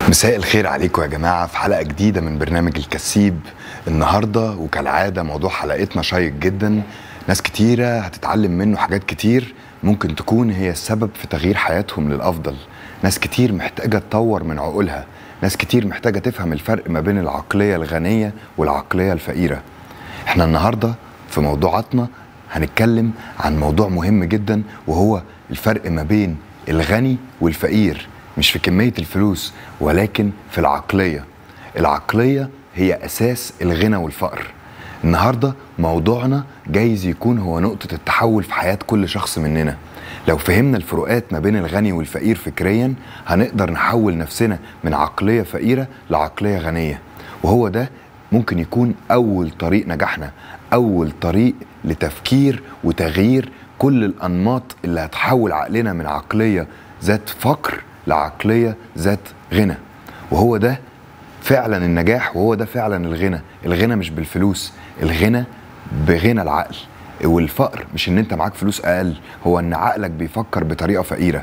مساء الخير عليكم يا جماعة في حلقة جديدة من برنامج الكسيب النهاردة وكالعادة موضوع حلقتنا شيق جدا ناس كتيرة هتتعلم منه حاجات كتير ممكن تكون هي السبب في تغيير حياتهم للأفضل ناس كتير محتاجة تطور من عقولها ناس كتير محتاجة تفهم الفرق ما بين العقلية الغنية والعقلية الفقيرة احنا النهاردة في موضوعاتنا هنتكلم عن موضوع مهم جدا وهو الفرق ما بين الغني والفقير مش في كمية الفلوس ولكن في العقلية العقلية هي أساس الغنى والفقر النهاردة موضوعنا جايز يكون هو نقطة التحول في حياة كل شخص مننا لو فهمنا الفروقات ما بين الغني والفقير فكريا هنقدر نحول نفسنا من عقلية فقيرة لعقلية غنية وهو ده ممكن يكون أول طريق نجاحنا أول طريق لتفكير وتغيير كل الأنماط اللي هتحول عقلنا من عقلية ذات فقر لعقلية ذات غنى وهو ده فعلا النجاح وهو ده فعلا الغنى الغنى مش بالفلوس الغنى بغنى العقل والفقر مش ان انت معاك فلوس اقل هو ان عقلك بيفكر بطريقة فقيرة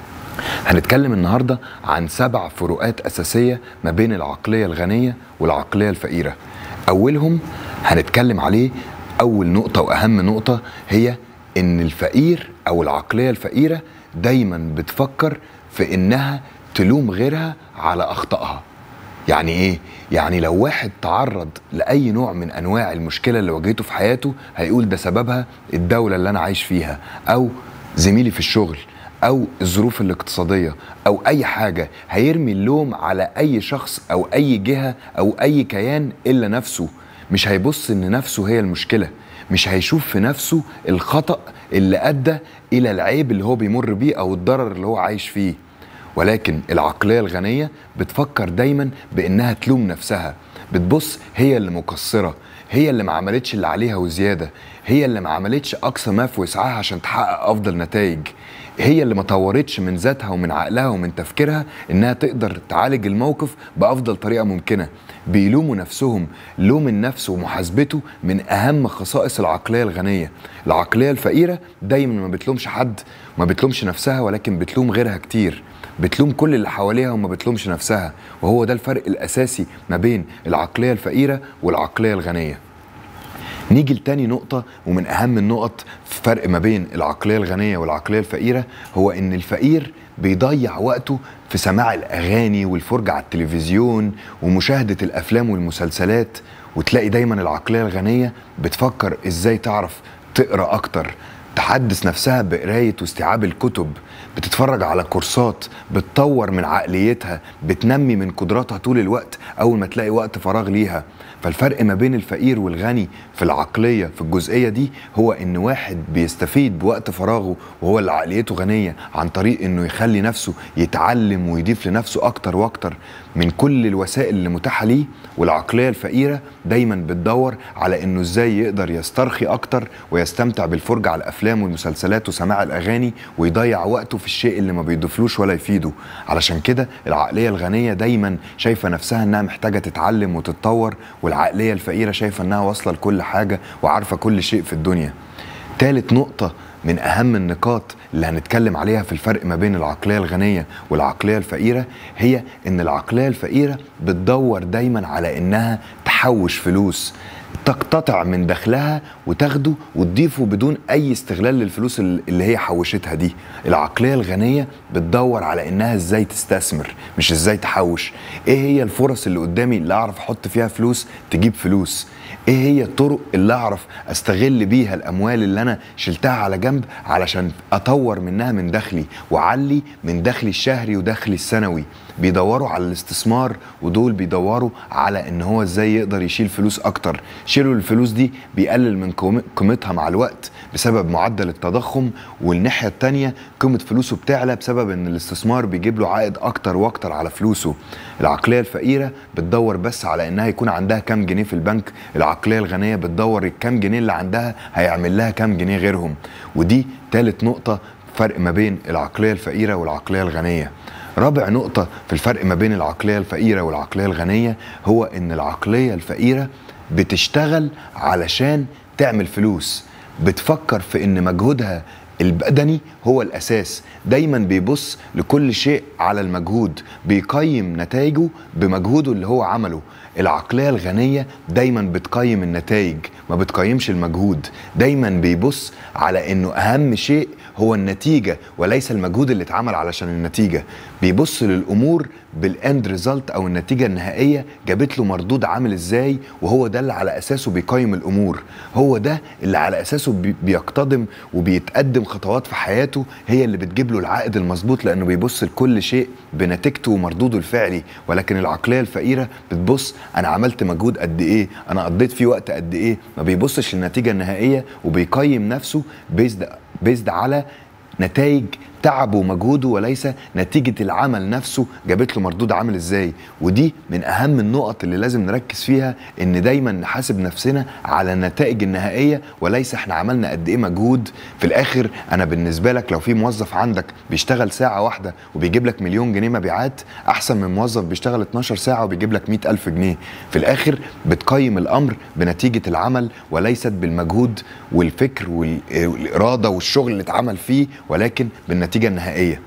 هنتكلم النهارده عن سبع فروقات اساسيه ما بين العقليه الغنيه والعقليه الفقيره اولهم هنتكلم عليه اول نقطه واهم نقطه هي ان الفقير او العقليه الفقيره دايما بتفكر في انها تلوم غيرها على اخطائها يعني ايه يعني لو واحد تعرض لاي نوع من انواع المشكله اللي واجهته في حياته هيقول ده سببها الدوله اللي انا عايش فيها او زميلي في الشغل او الظروف الاقتصاديه او اي حاجه هيرمي اللوم على اي شخص او اي جهه او اي كيان الا نفسه مش هيبص ان نفسه هي المشكله مش هيشوف في نفسه الخطا اللي ادى الى العيب اللي هو بيمر بيه او الضرر اللي هو عايش فيه ولكن العقليه الغنيه بتفكر دايما بانها تلوم نفسها بتبص هي اللي مقصره هي اللي ما عملتش اللي عليها وزياده هي اللي ما عملتش اقصى ما في وسعها عشان تحقق افضل نتائج هي اللي ما طورتش من ذاتها ومن عقلها ومن تفكيرها انها تقدر تعالج الموقف بافضل طريقه ممكنه بيلوموا نفسهم لوم النفس ومحاسبته من اهم خصائص العقليه الغنيه العقليه الفقيره دايما ما بتلومش حد ما بتلومش نفسها ولكن بتلوم غيرها كتير بتلوم كل اللي حواليها وما بتلومش نفسها وهو ده الفرق الاساسي ما بين العقليه الفقيره والعقليه الغنيه نيجي لتاني نقطة ومن أهم النقط في فرق ما بين العقلية الغنية والعقلية الفقيرة هو إن الفقير بيضيع وقته في سماع الأغاني والفرجة على التلفزيون ومشاهدة الأفلام والمسلسلات وتلاقي دايما العقلية الغنية بتفكر إزاي تعرف تقرأ أكتر تحدث نفسها بقراية واستيعاب الكتب بتتفرج على كورسات بتطور من عقليتها بتنمي من قدراتها طول الوقت أول ما تلاقي وقت فراغ ليها فالفرق ما بين الفقير والغني في العقلية في الجزئية دي هو إن واحد بيستفيد بوقت فراغه وهو اللي عقليته غنية عن طريق إنه يخلي نفسه يتعلم ويضيف لنفسه أكتر وأكتر من كل الوسائل اللي متاحة ليه والعقلية الفقيرة دايما بتدور على إنه إزاي يقدر يسترخي أكتر ويستمتع بالفرجة على الأفلام والمسلسلات وسماع الأغاني ويضيع وقته في الشيء اللي ما بيضيفلوش ولا يفيده علشان كده العقلية الغنية دايما شايفة نفسها إنها محتاجة تتعلم وتتطور والعقلية الفقيرة شايفة إنها واصلة لكل حاجة وعارفة كل شيء في الدنيا تالت نقطة من أهم النقاط اللي هنتكلم عليها في الفرق ما بين العقلية الغنية والعقلية الفقيرة هي إن العقلية الفقيرة بتدور دايما على إنها تحوش فلوس تقتطع من دخلها وتاخده وتضيفه بدون اي استغلال للفلوس اللي هي حوشتها دي العقليه الغنيه بتدور على انها ازاي تستثمر مش ازاي تحوش ايه هي الفرص اللي قدامي اللي اعرف احط فيها فلوس تجيب فلوس ايه هي الطرق اللي اعرف استغل بيها الاموال اللي انا شلتها على جنب علشان اطور منها من دخلي واعلي من دخلي الشهري ودخلي السنوي بيدوروا على الاستثمار ودول بيدوروا على ان هو ازاي يقدر يشيل فلوس اكتر شيلوا الفلوس دي بيقلل من قيمتها مع الوقت بسبب معدل التضخم والناحيه التانية قيمه فلوسه بتعلى بسبب ان الاستثمار بيجيب له عائد اكتر واكتر على فلوسه العقليه الفقيره بتدور بس على انها يكون عندها كام جنيه في البنك العقليه الغنيه بتدور الكام جنيه اللي عندها هيعمل لها كام جنيه غيرهم ودي تالت نقطه فرق ما بين العقليه الفقيره والعقليه الغنيه رابع نقطة في الفرق ما بين العقلية الفقيرة والعقلية الغنية هو إن العقلية الفقيرة بتشتغل علشان تعمل فلوس بتفكر في إن مجهودها البدني هو الاساس دايما بيبص لكل شيء على المجهود بيقيم نتائجه بمجهوده اللي هو عمله العقلية الغنية دايما بتقيم النتائج ما بتقيمش المجهود دايما بيبص على انه اهم شيء هو النتيجة وليس المجهود اللي اتعمل علشان النتيجة بيبص للامور بالاند ريزلت او النتيجة النهائية جابت له مردود عامل ازاي وهو ده اللي على اساسه بيقيم الامور هو ده اللي على اساسه بي- بيقتدم وبيتقدم خطوات في حياته هي اللي بتجيب له العائد المظبوط لانه بيبص لكل شيء بنتيجته ومردوده الفعلي ولكن العقليه الفقيره بتبص انا عملت مجهود قد ايه انا قضيت فيه وقت قد ايه ما بيبصش للنتيجه النهائيه وبيقيم نفسه بيزد بيزد على نتائج تعبه ومجهوده وليس نتيجة العمل نفسه جابت له مردود عامل ازاي ودي من اهم النقط اللي لازم نركز فيها ان دايما نحاسب نفسنا على النتائج النهائية وليس احنا عملنا قد ايه مجهود في الاخر انا بالنسبة لك لو في موظف عندك بيشتغل ساعة واحدة وبيجيب لك مليون جنيه مبيعات احسن من موظف بيشتغل 12 ساعة وبيجيب لك 100 الف جنيه في الاخر بتقيم الامر بنتيجة العمل وليست بالمجهود والفكر وال- والاراده والشغل اللي اتعمل فيه ولكن بالنتيجه النهائيه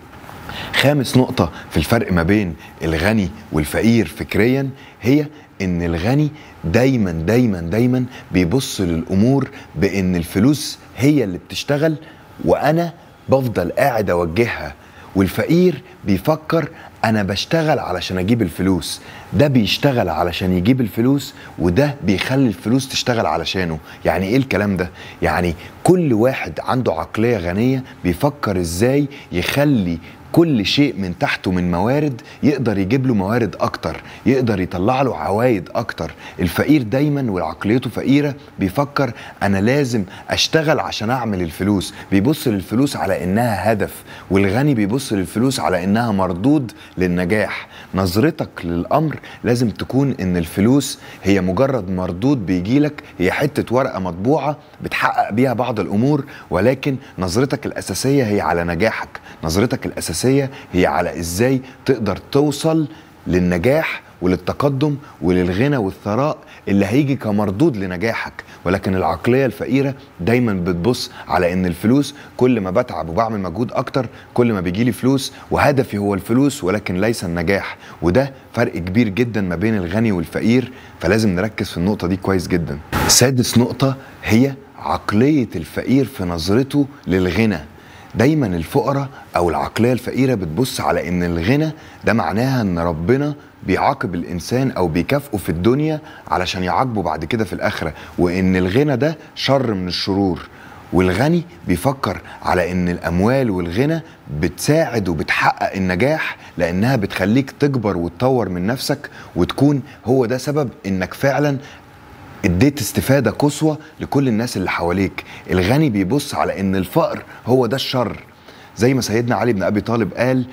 خامس نقطة في الفرق ما بين الغني والفقير فكريا هي ان الغني دايما دايما دايما بيبص للامور بان الفلوس هي اللي بتشتغل وانا بفضل قاعد اوجهها والفقير بيفكر انا بشتغل علشان اجيب الفلوس ده بيشتغل علشان يجيب الفلوس وده بيخلي الفلوس تشتغل علشانه يعني ايه الكلام ده يعني كل واحد عنده عقلية غنية بيفكر ازاي يخلي كل شيء من تحته من موارد يقدر يجيب له موارد اكتر يقدر يطلع له عوايد اكتر الفقير دايما وعقليته فقيره بيفكر انا لازم اشتغل عشان اعمل الفلوس بيبص للفلوس على انها هدف والغني بيبص للفلوس على انها مردود للنجاح نظرتك للامر لازم تكون ان الفلوس هي مجرد مردود بيجيلك هي حته ورقه مطبوعه بتحقق بيها بعض الامور ولكن نظرتك الاساسيه هي على نجاحك نظرتك الاساسيه هي على ازاي تقدر توصل للنجاح وللتقدم وللغنى والثراء اللي هيجي كمردود لنجاحك ولكن العقليه الفقيره دايما بتبص على ان الفلوس كل ما بتعب وبعمل مجهود اكتر كل ما بيجي لي فلوس وهدفي هو الفلوس ولكن ليس النجاح وده فرق كبير جدا ما بين الغني والفقير فلازم نركز في النقطه دي كويس جدا سادس نقطه هي عقليه الفقير في نظرته للغنى دايما الفقراء او العقليه الفقيره بتبص على ان الغنى ده معناها ان ربنا بيعاقب الانسان او بيكافئه في الدنيا علشان يعاقبه بعد كده في الاخره وان الغنى ده شر من الشرور والغني بيفكر على ان الاموال والغنى بتساعد وبتحقق النجاح لانها بتخليك تكبر وتطور من نفسك وتكون هو ده سبب انك فعلا اديت استفاده قصوى لكل الناس اللي حواليك الغني بيبص على ان الفقر هو ده الشر زي ما سيدنا علي بن ابي طالب قال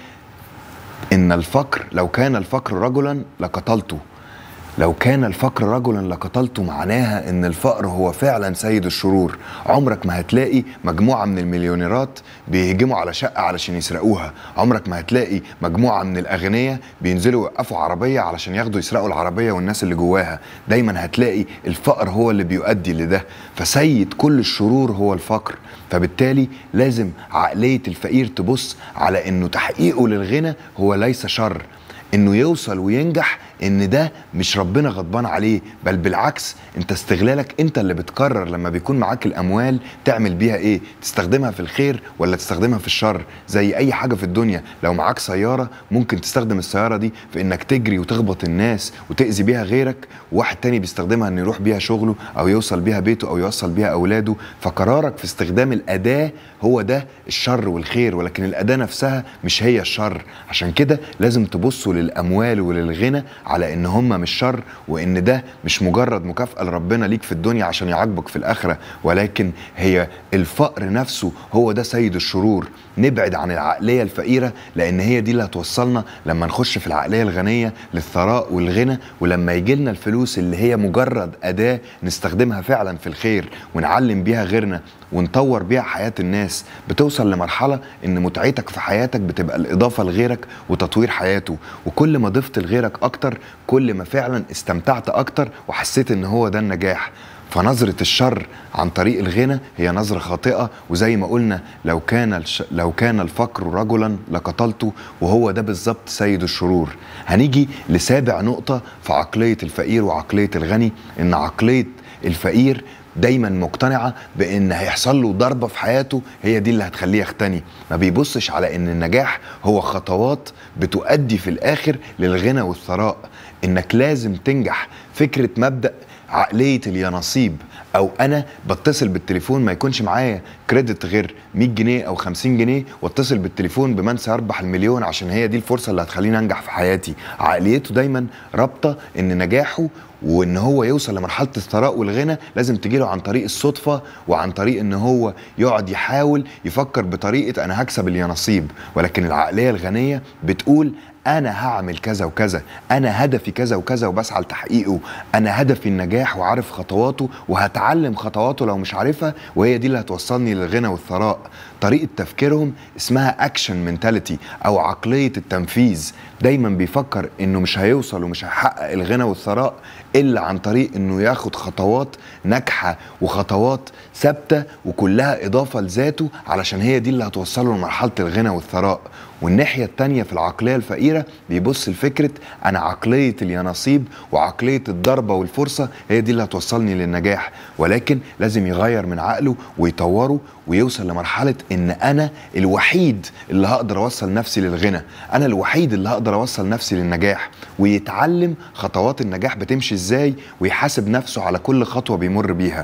ان الفقر لو كان الفقر رجلا لقتلته لو كان الفقر رجلا لقتلته معناها ان الفقر هو فعلا سيد الشرور عمرك ما هتلاقي مجموعه من المليونيرات بيهجموا على شقه علشان يسرقوها عمرك ما هتلاقي مجموعه من الاغنياء بينزلوا يوقفوا عربيه علشان ياخدوا يسرقوا العربيه والناس اللي جواها دايما هتلاقي الفقر هو اللي بيؤدي لده فسيد كل الشرور هو الفقر فبالتالي لازم عقليه الفقير تبص على انه تحقيقه للغنى هو ليس شر انه يوصل وينجح ان ده مش ربنا غضبان عليه بل بالعكس انت استغلالك انت اللي بتقرر لما بيكون معاك الاموال تعمل بيها ايه تستخدمها في الخير ولا تستخدمها في الشر زي اي حاجه في الدنيا لو معاك سياره ممكن تستخدم السياره دي في انك تجري وتخبط الناس وتاذي بيها غيرك وواحد تاني بيستخدمها انه يروح بيها شغله او يوصل بيها بيته او يوصل بيها اولاده فقرارك في استخدام الاداه هو ده الشر والخير ولكن الاداه نفسها مش هي الشر عشان كده لازم تبصوا للاموال وللغنى على ان هم مش شر وان ده مش مجرد مكافاه لربنا ليك في الدنيا عشان يعاقبك في الاخره ولكن هي الفقر نفسه هو ده سيد الشرور نبعد عن العقليه الفقيره لان هي دي اللي هتوصلنا لما نخش في العقليه الغنيه للثراء والغنى ولما يجي لنا الفلوس اللي هي مجرد اداه نستخدمها فعلا في الخير ونعلم بيها غيرنا ونطور بيها حياه الناس بتوصل لمرحله ان متعتك في حياتك بتبقى الاضافه لغيرك وتطوير حياته وكل ما ضفت لغيرك اكتر كل ما فعلا استمتعت اكتر وحسيت ان هو ده النجاح فنظرة الشر عن طريق الغنى هي نظرة خاطئة وزي ما قلنا لو كان الش... لو كان الفقر رجلا لقتلته وهو ده بالظبط سيد الشرور هنيجي لسابع نقطة في عقلية الفقير وعقلية الغني إن عقلية الفقير دايما مقتنعة بان هيحصل له ضربة في حياته هي دي اللي هتخليه يغتني ما بيبصش على ان النجاح هو خطوات بتؤدي في الاخر للغنى والثراء انك لازم تنجح فكرة مبدأ عقلية اليانصيب او انا بتصل بالتليفون ما يكونش معايا كريدت غير 100 جنيه او 50 جنيه واتصل بالتليفون بمن سيربح المليون عشان هي دي الفرصه اللي هتخليني انجح في حياتي عقليته دايما رابطه ان نجاحه وان هو يوصل لمرحله الثراء والغنى لازم تجيله عن طريق الصدفه وعن طريق ان هو يقعد يحاول يفكر بطريقه انا هكسب اليانصيب ولكن العقليه الغنيه بتقول انا هعمل كذا وكذا انا هدفي كذا وكذا وبسعى لتحقيقه انا هدفي النجاح وعارف خطواته وهتعلم خطواته لو مش عارفها وهي دي اللي هتوصلني للغنى والثراء طريقه تفكيرهم اسمها اكشن منتاليتي او عقليه التنفيذ دايما بيفكر انه مش هيوصل ومش هيحقق الغنى والثراء الا عن طريق انه ياخد خطوات ناجحه وخطوات ثابته وكلها اضافه لذاته علشان هي دي اللي هتوصله لمرحله الغنى والثراء والناحيه التانيه في العقليه الفقيره بيبص لفكره انا عقليه اليانصيب وعقليه الضربه والفرصه هي دي اللي هتوصلني للنجاح ولكن لازم يغير من عقله ويطوره ويوصل لمرحله ان انا الوحيد اللي هقدر اوصل نفسي للغنى انا الوحيد اللي هقدر اوصل نفسي للنجاح ويتعلم خطوات النجاح بتمشي ازاي ويحاسب نفسه على كل خطوه بيمر بيها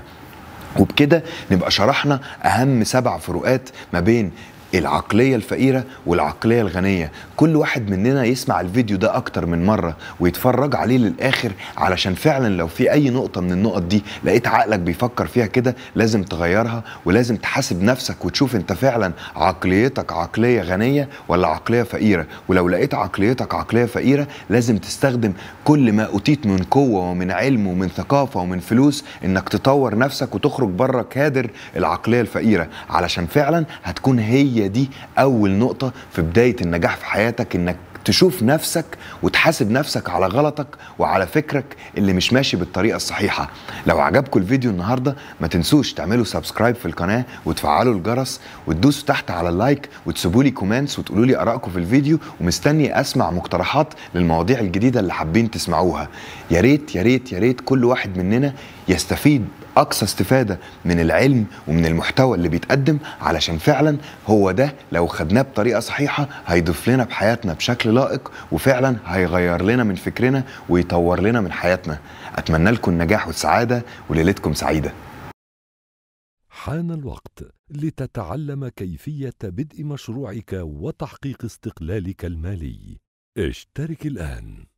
وبكده نبقى شرحنا اهم سبع فروقات ما بين العقلية الفقيرة والعقلية الغنية كل واحد مننا يسمع الفيديو ده أكتر من مرة ويتفرج عليه للآخر علشان فعلا لو في أي نقطة من النقط دي لقيت عقلك بيفكر فيها كده لازم تغيرها ولازم تحاسب نفسك وتشوف أنت فعلا عقليتك عقلية غنية ولا عقلية فقيرة ولو لقيت عقليتك عقلية فقيرة لازم تستخدم كل ما أوتيت من قوة ومن علم ومن ثقافة ومن فلوس إنك تطور نفسك وتخرج بره كادر العقلية الفقيرة علشان فعلا هتكون هي دي اول نقطه في بدايه النجاح في حياتك انك تشوف نفسك وتحاسب نفسك على غلطك وعلى فكرك اللي مش ماشي بالطريقه الصحيحه لو عجبكم الفيديو النهارده ما تنسوش تعملوا سبسكرايب في القناه وتفعلوا الجرس وتدوسوا تحت على اللايك وتسيبوا لي كومنتس وتقولوا لي ارائكم في الفيديو ومستني اسمع مقترحات للمواضيع الجديده اللي حابين تسمعوها يا ريت يا ريت يا ريت كل واحد مننا يستفيد اقصى استفاده من العلم ومن المحتوى اللي بيتقدم علشان فعلا هو ده لو خدناه بطريقه صحيحه هيضيف لنا بحياتنا بشكل لائق وفعلا هيغير لنا من فكرنا ويطور لنا من حياتنا اتمنى لكم النجاح والسعاده وليلتكم سعيده حان الوقت لتتعلم كيفيه بدء مشروعك وتحقيق استقلالك المالي اشترك الان